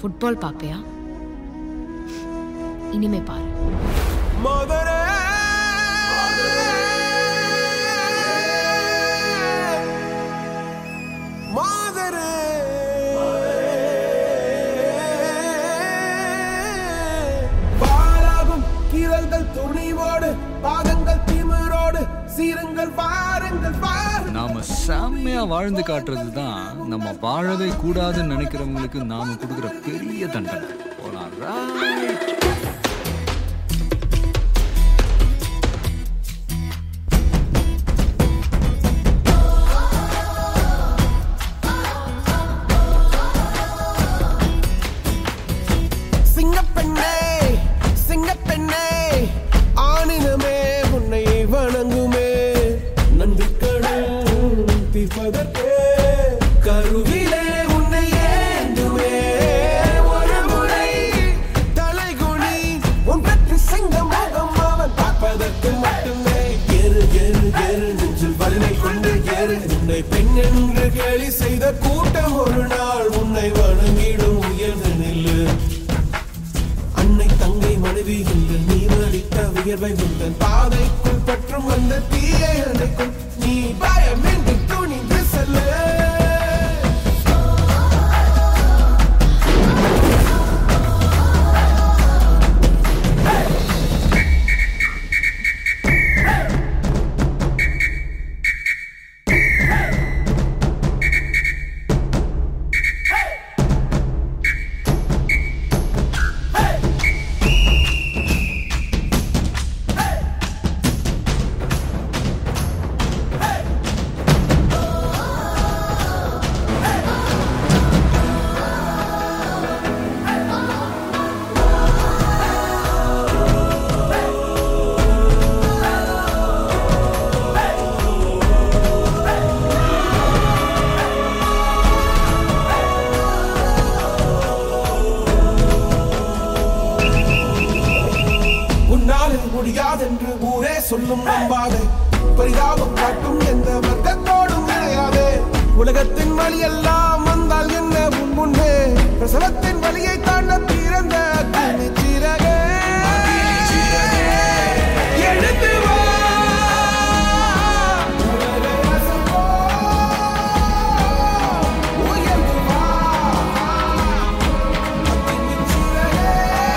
Football பார்ப்பியா இனிமே பாரு மதுரை மாதரே பாலாகும் கீரல்கள் துணிவோடு பாதங்கள் திமிரோடு சீருங்கள் பாருங்கள் பாருங்கள் நாம செம்மையா வாழ்ந்து காட்டுறது தான் நம்ம வாழவே கூடாதுன்னு நினைக்கிறவங்களுக்கு நாம கொடுக்குற பெரிய தண்டனை போலாம் right. சிங்கப்பெண்ணே சிங்கப்பெண்ணே ஆணினமே உன்னை வணங்குமே நன்றிக்கடன் தீர்ப்பதற்கே கருவிலே உன்னை ஏந்துமே ஒரு முறை தலைகுனி உன் பற்றி சிங்க முகம் அவன் பார்ப்பதற்கு மட்டுமே எரு எரு எரு நெஞ்சில் வலிமை கொண்டு எரு உன்னை பெண் என்று கேலி செய்த கூட்டம் ஒரு நாள் உன்னை வணங்கிடும் உயர்ந்து நில்லு அன்னை தங்கை மனைவி என்று நீ மடித்த வியர்வை முந்தன் பாதைக்குள் பற்றும் அந்த தீயை அணைக்கும் நீ பயமின்றி துணிந்து செல்லு உன்னால் இது முடியாதென்று ஊரே சொல்லும் நம்பாதே பரிதாபம் காட்டும் எந்த வர்க்கத்தோடும் கிடையாதே உலகத்தின் வழி எல்லாம் வந்தால் என்ன உன் முன்னே பிரசவத்தின் வழியை தாண்ட பிறந்த அக்னி சிறகே எடுத்து வா உலகை ரசிப்போம். உயர்ந்து வா அக்னி சிறகே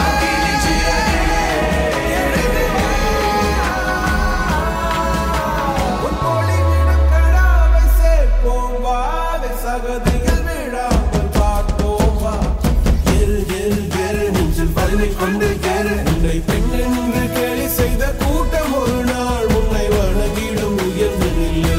உன் பொழிவிடும் கடாவை சேர்ப்போம் வாவை சகதிகள் விழாமல் பார்ப்போம் வா எரு எரு எரு நெஞ்சில் வலிமை கொண்டு எரு உன்னை பெண் என்று கேலி செய்த கூட்டம் ஒரு நாள் உன்னை வணங்கிடும் உயர்ந்து நில்லு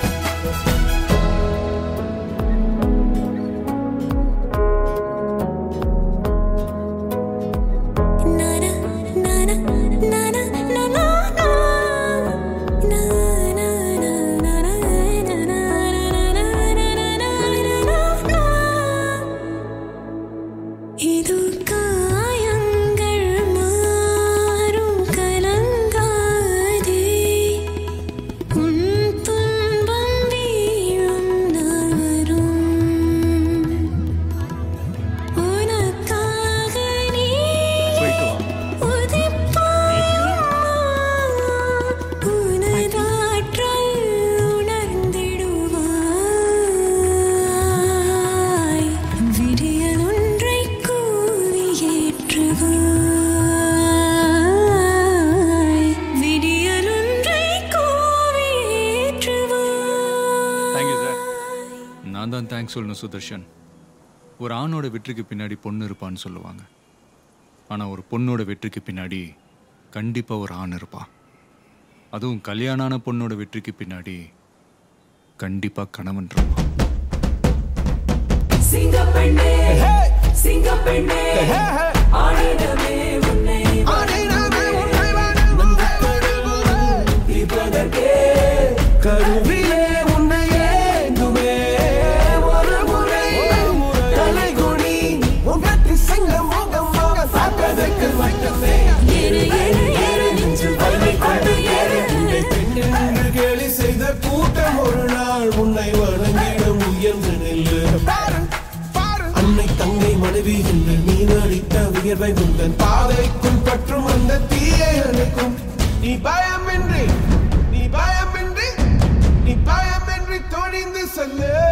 இது காயங்கள் மாறும் கலங்காதே உன் துன்பம் வீழும் நாரும் உனக்காக நீ போயிட்டு வா உதிப்பாயா உனதாற்றல் உணர்ந்திடுவாய் விடியல் ஒன்றை கூவி ஏற்றுவாய் விடியல் ஒன்றை கூவி ஏற்றுவாய் தேங்க்யூ சார் நான் தான் தேங்க்ஸ் சொல்லணும் சுதர்ஷன் ஒரு ஆணோட வெற்றிக்கு பின்னாடி பொண்ணு இருப்பான்னு சொல்லுவாங்க ஆனால் ஒரு பொண்ணோட வெற்றிக்கு பின்னாடி கண்டிப்பாக ஒரு ஆண் இருப்பான் அதுவும் கல்யாணான பொண்ணோட வெற்றிக்கு பின்னாடி கண்டிப்பாக கணவன் இருப்பான் சிங்கப்பெண்ணே சிங்கப்பெண்ணே ஆடிடமே உன்னை ஆடினமே உன்னை வணங்கும் தீர்ப்பதற்கே கருவிலே உன்னை ஏந்துமே ஒரு முறை தலைகுனி உன் பற்றி சிங்க முகம் பார்ப்பதற்கு மட்டுமே ஏறு ஏறு ஏறு நெஞ்சில் வலிமை கொண்டு ஏறு உன்னை பெண் என்று கேலி செய்த கூட்டம் ஒரு நாள் உன்னை வணங்கிடும் உயர்ந்து நில்லு அன்னை தங்கை மனைவி என்று நீ நடித்த வியர்வை உந்தன் பாதைக்குள் பற்றும் அந்த தீயை அணைக்கும் நீ பயமின்றி நீ பயமின்றி நீ பயமின்றி துணிந்து செல்லு